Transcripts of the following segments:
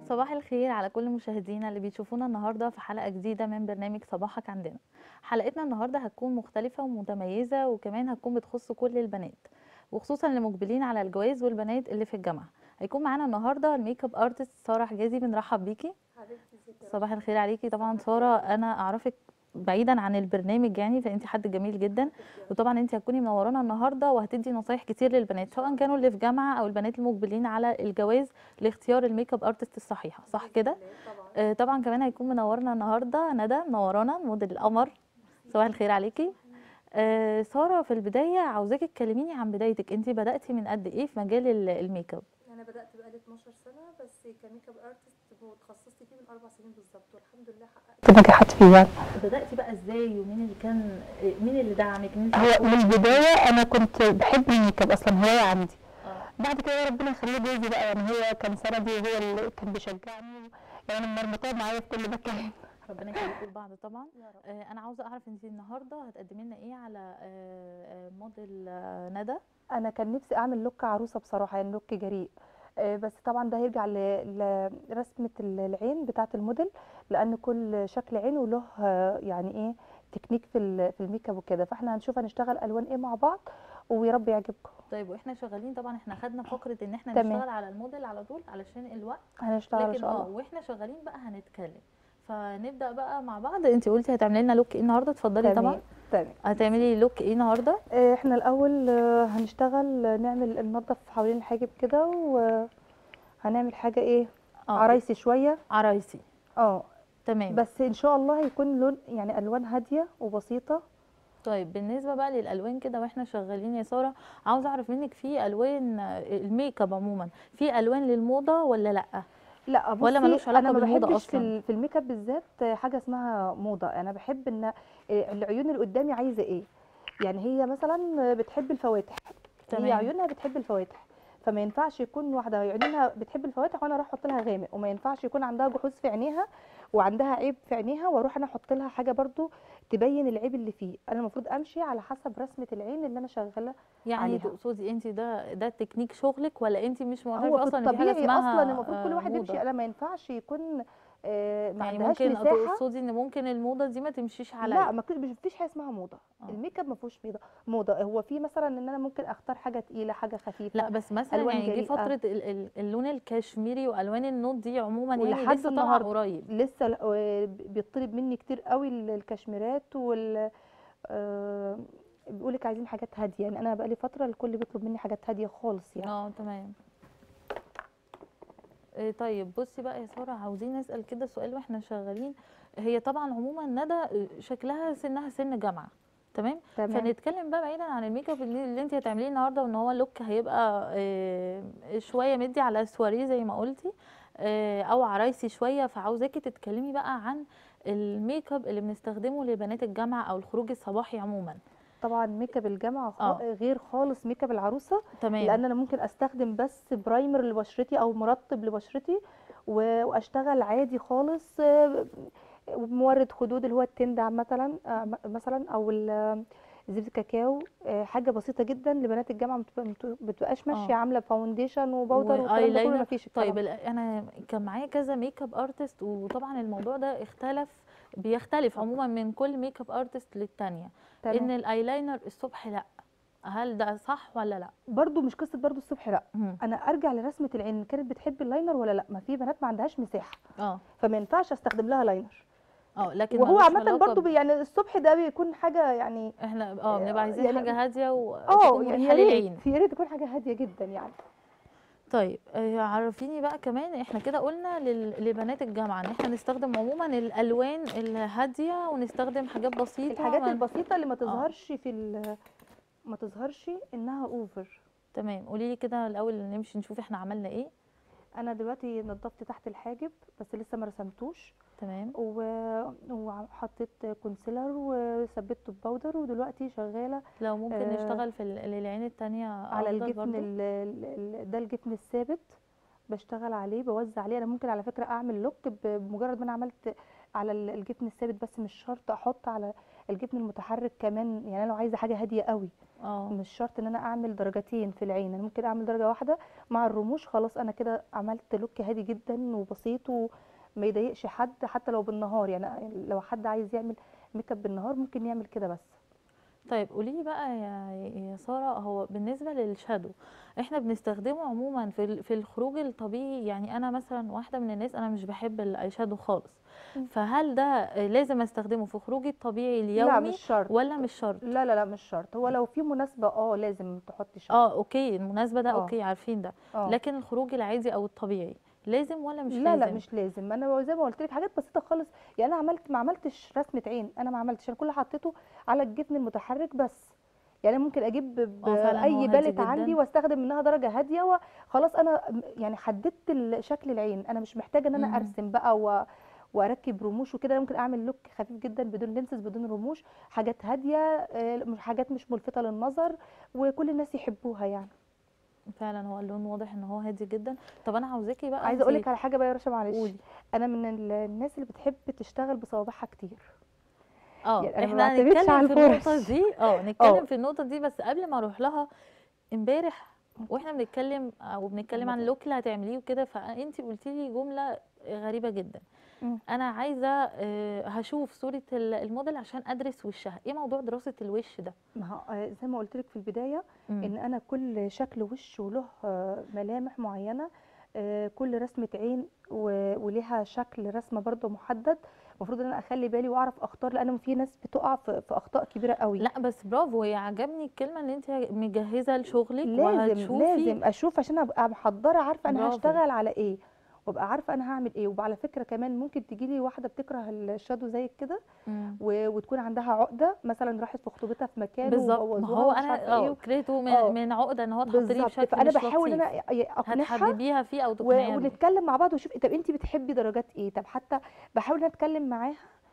صباح الخير على كل مشاهدينا اللي بيشوفونا النهارده في حلقة جديدة من برنامج صباحك عندنا حلقتنا النهارده هتكون مختلفة ومتميزة وكمان هتكون بتخص كل البنات وخصوصا اللي مقبلين على الجواز والبنات اللي في الجامعة هيكون معانا النهارده الميك اب ارتست سارة حجازي بنرحب بيكي صباح الخير عليكي طبعا سارة انا اعرفك بعيدا عن البرنامج يعني فانت حد جميل جدا وطبعا انت هتكوني منورانا النهارده وهتدي نصايح كتير للبنات سواء كانوا اللي في جامعه او البنات المقبلين على الجواز لاختيار الميك اب ارتست الصحيحه صح كده آه، طبعا كمان هيكون منورنا النهارده ندى منورانا موديل القمر صباح الخير عليكي آه، ساره في البدايه عاوزاكي تكلميني عن بدايتك انت بداتي من قد ايه في مجال ال- الميك اب انا بدات بقالي 12 سنه بس كميك اب ارتست وتخصصت فيه من اربع سنين بالظبط والحمد لله حققت نجحت فيه يعني بداتي بقى ازاي ومين اللي كان مين اللي دعمك مين هو من البداية أنا كنت بحب الميك اب أصلا هواية عندي آه. بعد كده ربنا يخليه جوزي بقى يعني هو كان سندي وهو اللي كان بيشجعني يعني أنا مربطاه معايا في كل مكان ربنا يخليكم لبعض طبعا يا رب آه، انا عاوزه اعرف انت النهارده هتقدمي لنا ايه على آه، آه، موديل آه، ندى انا كان نفسي اعمل لوك عروسه بصراحه يعني لوك جريء آه، بس طبعا ده هيرجع ل- لرسمه ال- العين بتاعه الموديل لان كل شكل عين وله آه، يعني ايه تكنيك في ال- في الميك اب وكده فاحنا هنشوف هنشتغل الوان ايه مع بعض ويا رب يعجبكم طيب واحنا شغالين طبعا احنا خدنا فقره ان احنا تمام. نشتغل على الموديل على طول علشان الوقت هنشتغل ان لكن شاء اه الله واحنا شغالين بقى هنتكلم فنبدا بقى مع بعض انت قلتي هتعملي لنا لوك ايه النهارده اتفضلي طبعا تمام تمام هتعملي لوك ايه النهارده آه، احنا الاول آه، هنشتغل آه، نعمل ننضف حوالين الحاجب كده وهنعمل حاجه ايه اه عرايسي شويه عرايسي اه تمام بس ان شاء الله هيكون لون يعني الوان هاديه وبسيطه طيب بالنسبه بقى للالوان كده واحنا شغالين يا ساره عاوزه اعرف منك في الوان آه، الميك اب عموما في الوان للموضه ولا لا لا بصي ولا ملوش علاقة انا ما بالموضة بحبش في, أصلاً؟ ال- في الميك اب بالذات آه، حاجه اسمها موضه انا بحب ان آه، العيون اللي قدامي عايزه ايه يعني هي مثلا بتحب الفواتح تمام. هي عيونها بتحب الفواتح فما ينفعش يكون واحده عيونها بتحب الفواتح وانا اروح احط لها غامق وما ينفعش يكون عندها جحوظ في عينيها وعندها عيب في عينيها واروح انا احط لها حاجه برضو تبين العيب اللي فيه انا المفروض امشي على حسب رسمه العين اللي انا شغاله يعني عليها. تقصدي انت ده ده تكنيك شغلك ولا انت مش معترفه هو في اصلا ان في حاجه الطبيعي اسمها اصلا المفروض كل آه، واحد يمشي موضة؟ انا ما ينفعش يكون آه، ما يعني عندهاش ممكن مساحه تقصدي ان ممكن الموضه دي ما تمشيش عليا لا ما كنت- مش فيش حاجه اسمها موضه آه. الميك اب ما فيهوش موضه موضه هو في مثلا ان انا ممكن اختار حاجه تقيله حاجه خفيفه لا بس مثلا ألوان يعني جه جريئة. فتره ال- ال- اللون الكشميري والوان النوت دي عموما يعني ولحد لسه طالعه النهاردة. قريب لسه ل- و- بيطلب مني كتير قوي ال- الكشميرات وال آه، بيقولك عايزين حاجات هاديه يعني انا بقالي فتره الكل بيطلب مني حاجات هاديه خالص يعني اه تمام إيه طيب بصي بقى يا ساره عاوزين نسال كده سؤال واحنا شغالين هي طبعا عموما ندى شكلها سنها سن جامعه تمام تمام فنتكلم بقى بعيدا عن الميك اب اللي اللي انت هتعمليه النهارده وان هو لوك هيبقى آه، شويه مدي على سواريه زي ما قلتي آه، او عرايسي شويه فعاوزاكي تتكلمي بقى عن الميك اب اللي بنستخدمه لبنات الجامعه او الخروج الصباحي عموما طبعا ميك اب الجامعه خ- آه. غير خالص ميك اب العروسه تمام لان انا ممكن استخدم بس برايمر لبشرتي او مرطب لبشرتي و- واشتغل عادي خالص آه، مورد خدود اللي هو التندع مثلا آه، م- مثلا او ال- زبده الكاكاو آه، حاجه بسيطه جدا لبنات الجامعه ما بتبقى- ما بتبقاش ماشيه آه. عامله فاونديشن وباودر والكلام ده كله وايلاينر ما فيش طيب ال- انا كان معايا كذا ميك اب ارتست وطبعا الموضوع ده اختلف بيختلف عموما من كل ميك اب ارتست للتانية ان الايلاينر الصبح لا هل ده صح ولا لا برضو مش قصه برضو الصبح لا مم. انا ارجع لرسمه العين كانت بتحب اللاينر ولا لا ما في بنات ما عندهاش مساحه اه فما ينفعش استخدم لها لاينر اه لكن وهو ملوش عامه علاقة برضو ب- بي يعني الصبح ده بيكون حاجه يعني احنا اه بنبقى عايزين يعني- حاجه هاديه اه وتكون يعني مريحه يا للعين ريت يا ريت تكون حاجه هاديه جدا يعني طيب آه، عرفيني بقى كمان احنا كده قلنا لل- لبنات الجامعه ان احنا نستخدم عموما الالوان الهاديه ونستخدم حاجات بسيطه الحاجات ما- البسيطه اللي ما تظهرش في ال- ما تظهرش انها اوفر تمام قولي لي كده الاول نمشي نشوف احنا عملنا ايه انا دلوقتي نضفت تحت الحاجب بس لسه ما رسمتوش تمام و- وحطيت كونسيلر وثبته بباودر ودلوقتي شغاله لو ممكن آه، نشتغل في ال- العين التانية على أفضل الجفن برضو. ال- ال- ال- ده الجفن الثابت بشتغل عليه بوزع عليه انا ممكن على فكره اعمل لوك بمجرد ما انا عملت على ال- الجبن الثابت بس مش شرط احط على الجبن المتحرك كمان يعني انا لو عايزه حاجه هاديه قوي اه مش شرط ان انا اعمل درجتين في العين انا ممكن اعمل درجه واحده مع الرموش خلاص انا كده عملت لوك هادي جدا وبسيط وما يضايقش حد حتى لو بالنهار يعني لو حد عايز يعمل ميك اب بالنهار ممكن يعمل كده بس طيب قولي لي بقى يا يا ساره هو بالنسبه للشادو احنا بنستخدمه عموما في ال- في الخروج الطبيعي يعني انا مثلا واحده من الناس انا مش بحب الاي شادو خالص مم. فهل ده لازم استخدمه في خروجي الطبيعي لا اليومي مش شرط ولا مش شرط لا لا لا مش شرط هو لو في مناسبه اه لازم تحطي شرط اه اوكي المناسبه ده آه. اوكي عارفين ده اه لكن الخروج العادي او الطبيعي لازم ولا مش لا لا لازم مش لازم انا زي ما قلت لك حاجات بسيطه خالص يعني انا عملت ما عملتش رسمه عين انا ما عملتش انا كل اللي حطيته على الجبن المتحرك بس يعني ممكن اجيب ب- اه فعلا هو اي هادي بالت جدا. عندي واستخدم منها درجه هاديه وخلاص انا م- يعني حددت ال- شكل العين انا مش محتاجه ان انا مم. ارسم بقى و واركب رموش وكده أنا ممكن اعمل لوك خفيف جدا بدون لينسز بدون رموش حاجات هاديه آه، مش- حاجات مش ملفته للنظر وكل الناس يحبوها يعني فعلا هو اللون واضح ان هو هادي جدا طب انا عاوزاكي بقى عايزه اقول انتي- لك على حاجه بقى يا رشا معلش قولي انا من ال- الناس اللي بتحب تشتغل بصوابعها كتير اه يعني أنا ما احنا بعتمدش هنتكلم على في النقطه الفرص. دي اه نتكلم اه. في النقطه دي بس قبل ما اروح لها امبارح واحنا بنتكلم او بنتكلم عن اللوك اللي هتعمليه وكده فانت قلتي لي جمله غريبه جدا مم. انا عايزه آه، هشوف صوره ال- الموديل عشان ادرس وشها ايه موضوع دراسه الوش ده ما هو آه، زي ما قلت لك في البدايه مم. ان انا كل شكل وش وله آه، ملامح معينه آه، كل رسمه عين و- وليها شكل رسمه برضه محدد المفروض ان انا اخلي بالي واعرف اختار لان في ناس بتقع في في اخطاء كبيره قوي لا بس برافو هي عجبني الكلمه ان انت مجهزه لشغلك لازم وهتشوفي لازم اشوف عشان ابقى محضره عارفه انا برافو. هشتغل على ايه وابقى عارفه انا هعمل ايه وعلى فكره كمان ممكن تجي لي واحده بتكره الشادو زيك كده مم. و- وتكون عندها عقده مثلا راحت في خطوبتها في مكان بالظبط ما وبوظوها هو ومش انا عارفه اه ايه كرهته من, اه. من عقده ان هو تحط لي بالظبط بشكل فانا مش بحاول ان لطيف انا اقنعها هتحببيها فيه او تقنعيها و- بيه ونتكلم مع بعض وشوف طب انت بتحبي درجات ايه طب حتى بحاول ان أنا اتكلم معاها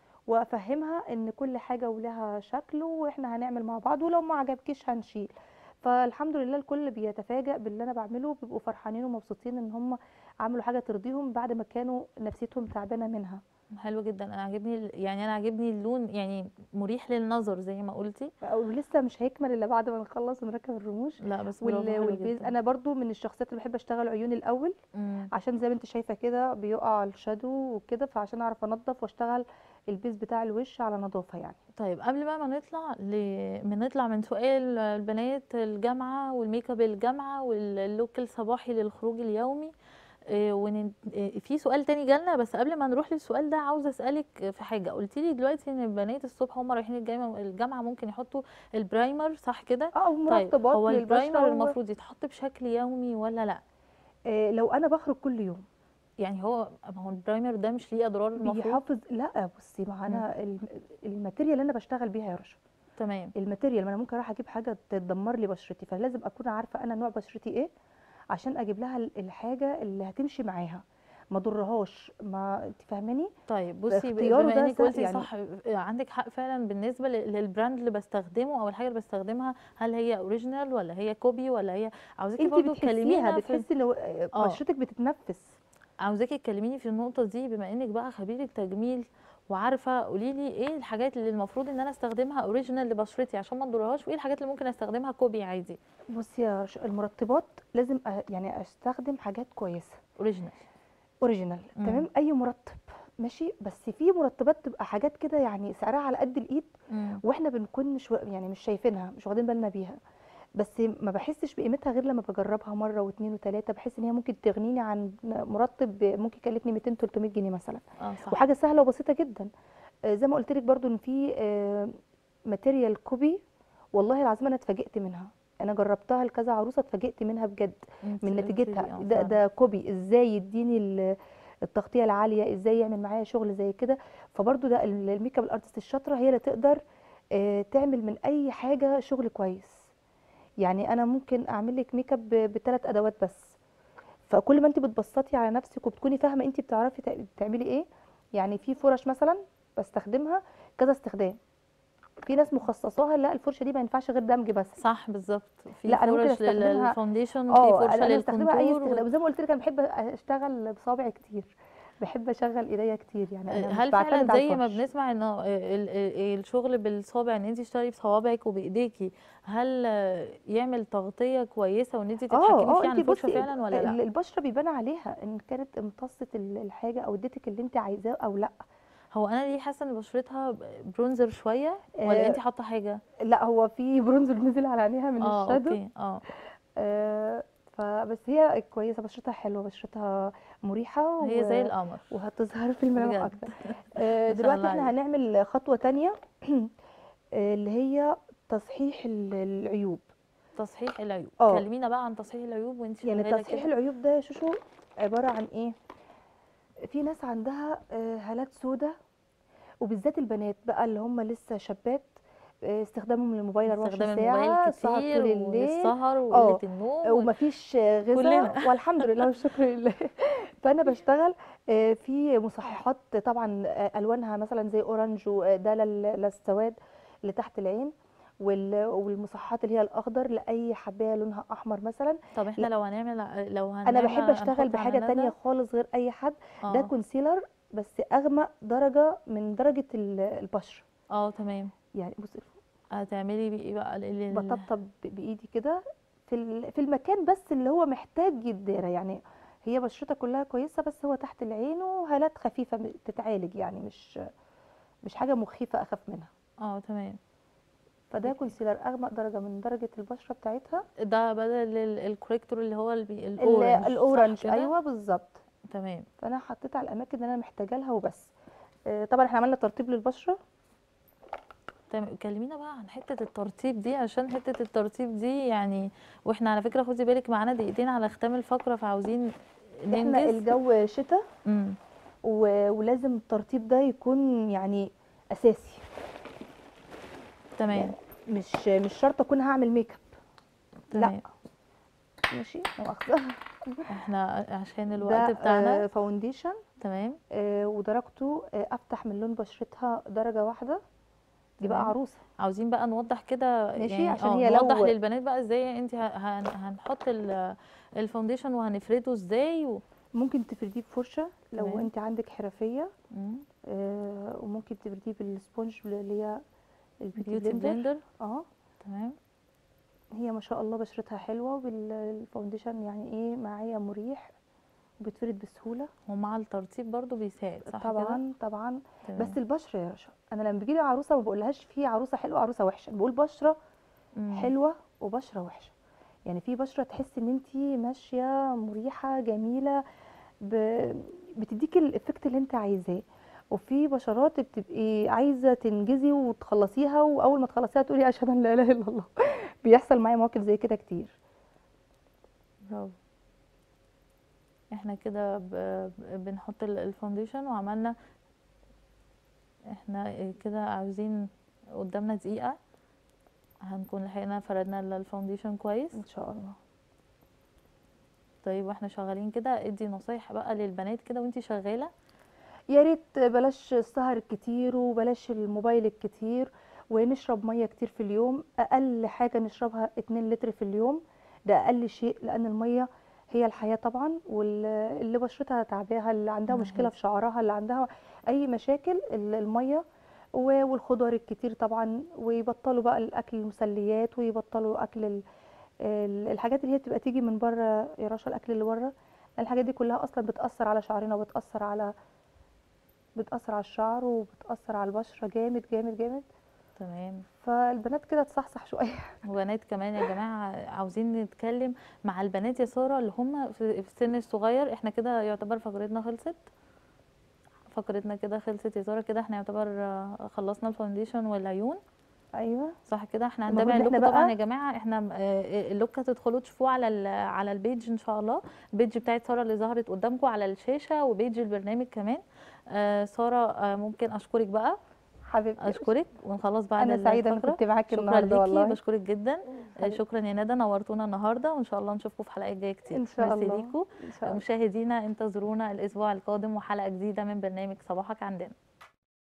وافهمها ان كل حاجه ولها شكل واحنا هنعمل مع بعض ولو ما عجبكيش هنشيل فالحمد لله الكل بيتفاجئ باللي انا بعمله بيبقوا فرحانين ومبسوطين ان هم عملوا حاجه ترضيهم بعد ما كانوا نفسيتهم تعبانه منها حلو جدا انا عاجبني ال- يعني انا عاجبني اللون يعني مريح للنظر زي ما قلتي ولسه مش هيكمل الا بعد ما نخلص ونركب الرموش لا بس برافو وال- حلو والبيز جدا انا برضو من الشخصيات اللي بحب اشتغل عيون الاول مم. عشان زي ما انت شايفه كده بيقع الشادو وكده فعشان اعرف انضف واشتغل البيز بتاع الوش على نظافه يعني طيب قبل بقى ما نطلع ل... من نطلع من سؤال البنات الجامعه والميك اب الجامعه واللوك الصباحي للخروج اليومي آه، ون... آه، في سؤال تاني جالنا بس قبل ما نروح للسؤال ده عاوزه اسالك في حاجه قلتي لي دلوقتي ان البنات الصبح هم رايحين الجامعه الجامعه ممكن يحطوا البرايمر صح كده اه طيب ومرطبات هو للبشره البرايمر و... المفروض يتحط بشكل يومي ولا لا آه لو انا بخرج كل يوم يعني هو ما هو البرايمر ده مش ليه اضرار المفروض بيحافظ لا بصي ما انا الم- الماتيريال اللي انا بشتغل بيها يا رشا تمام الماتيريال ما انا ممكن اروح اجيب حاجه تدمر لي بشرتي فلازم اكون عارفه انا نوع بشرتي ايه عشان اجيب لها ال- الحاجه اللي هتمشي معاها ما ضرهاش ما انت فاهماني طيب بصي ب- اختياره بما ده انك سهل قلتي يعني. صح عندك حق فعلا بالنسبه لل- للبراند اللي بستخدمه او الحاجه اللي بستخدمها هل هي اوريجينال ولا هي كوبي ولا هي عاوزاكي انت برضو بتحسيها تكلمينا في بتحسي ان آه، آه. بشرتك بتتنفس عاوزاكي تكلميني في النقطه دي بما انك بقى خبيره تجميل وعارفه قولي لي ايه الحاجات اللي المفروض ان انا استخدمها اوريجينال لبشرتي عشان ما تضرهاش وايه الحاجات اللي ممكن استخدمها كوبي عادي بصي يا رشا المرطبات لازم أ- يعني استخدم حاجات كويسه اوريجينال اوريجينال مم. تمام اي مرطب ماشي بس في مرطبات تبقى حاجات كده يعني سعرها على قد الايد واحنا بنكون مش وا- يعني مش شايفينها مش واخدين بالنا بيها بس ما بحسش بقيمتها غير لما بجربها مره واثنين وثلاثه بحس ان هي ممكن تغنيني عن مرطب ب- ممكن يكلفني 200 300 جنيه مثلا اه صح وحاجه سهله وبسيطه جدا آه، زي ما قلت لك برضو ان في آه، ماتيريال كوبي والله العظيم انا اتفاجئت منها انا جربتها لكذا عروسه اتفاجئت منها بجد انت من قلتي لي، نتيجتها آه ده فعلا. ده كوبي ازاي يديني ال- التغطيه العاليه ازاي يعمل معايا شغل زي كده فبرضو ده ال- الميك اب الارتست الشاطره هي اللي تقدر آه، تعمل من اي حاجه شغل كويس يعني انا ممكن اعمل لك ميك اب بثلاث ادوات بس فكل ما انت بتبسطي على نفسك وبتكوني فاهمه انت بتعرفي تع- تعملي ايه يعني في فرش مثلا بستخدمها كذا استخدام في ناس مخصصاها لا الفرشه دي ما ينفعش غير دمج بس صح بالظبط في لا، أنا ممكن فرش لل- أستخدمها- للفاونديشن وفي اه فرشه انا بستخدمها اي للكونتور استخدام زي ما قلت لك انا بحب اشتغل بصابع كتير بحب اشغل ايديا كتير يعني انا مش هل فعلا بعتمد على زي ما الفرش. بنسمع انه ال- ال- الشغل بالصابع ان انت تشتغلي بصوابعك وبايديكي هل يعمل تغطيه كويسه وان انت اه تتحكمي اه فيها عن انت الفرشه بصي فعلا ولا ال- لا البشره بيبان عليها ان كانت امتصت ال- الحاجه او اديتك اللي انت عايزاه او لا هو انا ليه حاسه ان بشرتها برونزر شويه ولا آه، انت حاطه حاجه لا هو في برونزر نزل على عينيها من اه الشادو اوكي اه آه فبس هي كويسه بشرتها حلوه بشرتها مريحه هي زي و- القمر وهتظهر في الملامح بجد. اكتر آه ما شاء دلوقتي الله احنا عليك. هنعمل خطوه تانية آه، اللي هي تصحيح ال- العيوب تصحيح العيوب اه. كلمينا بقى عن تصحيح العيوب وانت يعني شغاله تصحيح كده العيوب ده يا شوشو عباره عن ايه في ناس عندها آه، هالات سودة وبالذات البنات بقى اللي هم لسه شابات آه، استخدامهم للموبايل 24 استخدام ساعه الموبايل سهر كتير طول الليل والسهر اه وقله النوم و- ومفيش غذاء كلنا. والحمد لله والشكر لله فانا بشتغل آه، في مصححات طبعا آه، الوانها مثلا زي اورنج وده لل- للسواد اللي تحت العين وال- والمصححات اللي هي الاخضر لاي حبايه لونها احمر مثلا طب احنا لو هنعمل لو هنعمل انا بحب اشتغل هنحط على بحاجه ندى تانية خالص غير اي حد ده اه كونسيلر بس اغمق درجه من درجه ال- البشره اه تمام يعني بصي هتعملي بيه ايه بقى ال- ال- بطبطب ب- بايدي كده في ال- في المكان بس اللي هو محتاج يتدارى يعني هي بشرتها كلها كويسه بس هو تحت العين وهالات خفيفه م- تتعالج يعني مش مش حاجه مخيفه اخاف منها اه تمام فده كونسيلر اغمق درجه من درجه البشره بتاعتها ده بدل ال- الكوريكتور اللي هو البي- ال- الاورنج صح الاورنج كده؟ ايوه بالظبط تمام فانا حطيت على الاماكن اللي انا محتاجه لها وبس آه، طبعا احنا عملنا ترطيب للبشره تمام كلمينا بقى عن حته الترطيب دي عشان حته الترطيب دي يعني واحنا على فكره خدي بالك معانا دقيقتين على ختام الفقره فعاوزين احنا ننجز الجو شتاء امم و- ولازم الترطيب ده يكون يعني اساسي تمام مش مش شرط اكون هعمل ميك اب تمام ماشي مؤاخذه احنا عشان ده الوقت بتاعنا آه، فاونديشن تمام آه، ودرجته آه، افتح من لون بشرتها درجه واحده دي بقى تمام. عروسه عاوزين بقى نوضح كده ماشي، يعني عشان اه هي لو- نوضح للبنات بقى ازاي انت هن هنحط ال- الفاونديشن وهنفرده ازاي و... ممكن تفرديه بفرشه لو تمام. انت عندك حرفيه مم. آه، وممكن تفرديه بالسبونج اللي هي البيوتي بيوتي بلندر بلندر اه تمام هي ما شاء الله بشرتها حلوه والفاونديشن يعني ايه معايا مريح وبتفرد بسهوله ومع الترطيب برضو بيساعد صح كده طبعا طبعا تمام. بس البشره يا رشا انا لما بيجي لي عروسه ما بقولهاش في عروسه حلوه عروسه وحشه بقول بشره مم. حلوه وبشره وحشه يعني في بشره تحس ان انت ماشيه مريحه جميله ب... بتديكي الافكت اللي انت عايزاه وفي بشرات بتبقي عايزه تنجزي وتخلصيها واول ما تخلصيها تقولي اشهد ان لا اله الا الله بيحصل معايا مواقف زي كده كتير برافو احنا كده ب- ب- بنحط ال- الفاونديشن وعملنا احنا كده عاوزين قدامنا دقيقة هنكون لحقنا فردنا ال- الفاونديشن كويس ان شاء الله طيب واحنا شغالين كده ادي نصايح بقى للبنات كده وانتي شغالة يا ريت بلاش السهر الكتير وبلاش الموبايل الكتير ونشرب ميه كتير في اليوم اقل حاجه نشربها 2 لتر في اليوم ده اقل شيء لان الميه هي الحياه طبعا واللي بشرتها تعباها اللي عندها ده مشكله حقيقي. في شعرها اللي عندها اي مشاكل ال- الميه و- والخضار الكتير طبعا ويبطلوا بقى الاكل المسليات ويبطلوا اكل ال- ال- الحاجات اللي هي بتبقى تيجي من بره يا رشا الاكل اللي بره الحاجات دي كلها اصلا بتاثر على شعرنا وبتاثر على بتأثر على الشعر وبتأثر على البشرة جامد جامد جامد تمام فالبنات كده تصحصح شوية وبنات كمان يا جماعة عاوزين نتكلم مع البنات يا سارة اللي هم في في السن الصغير احنا كده يعتبر فقرتنا خلصت فقرتنا كده خلصت يا سارة كده احنا يعتبر آه، خلصنا الفاونديشن والعيون أيوة صح كده احنا المفروض هنتابع إن اللوك إحنا طبعا بقى- يا جماعه احنا آه، اللوك هتدخلوا تشوفوه على ال- على البيج ان شاء الله البيج بتاعت ساره اللي ظهرت قدامكم على الشاشه وبيج البرنامج كمان آه، ساره آه، ممكن اشكرك بقى حبيبتي اشكرك ونخلص بعد أنا سعيدة إن الفقرة. كنت معاكي شكرا النهاردة ليكي والله بشكرك جدا آه، حبيبتي. شكرا يا ندى نورتونا النهارده وان شاء الله نشوفكم في حلقات جايه كتير إن شاء ميرسي الله ليكوا إن شاء الله مشاهدينا انتظرونا الاسبوع القادم وحلقه جديده من برنامج صباحك عندنا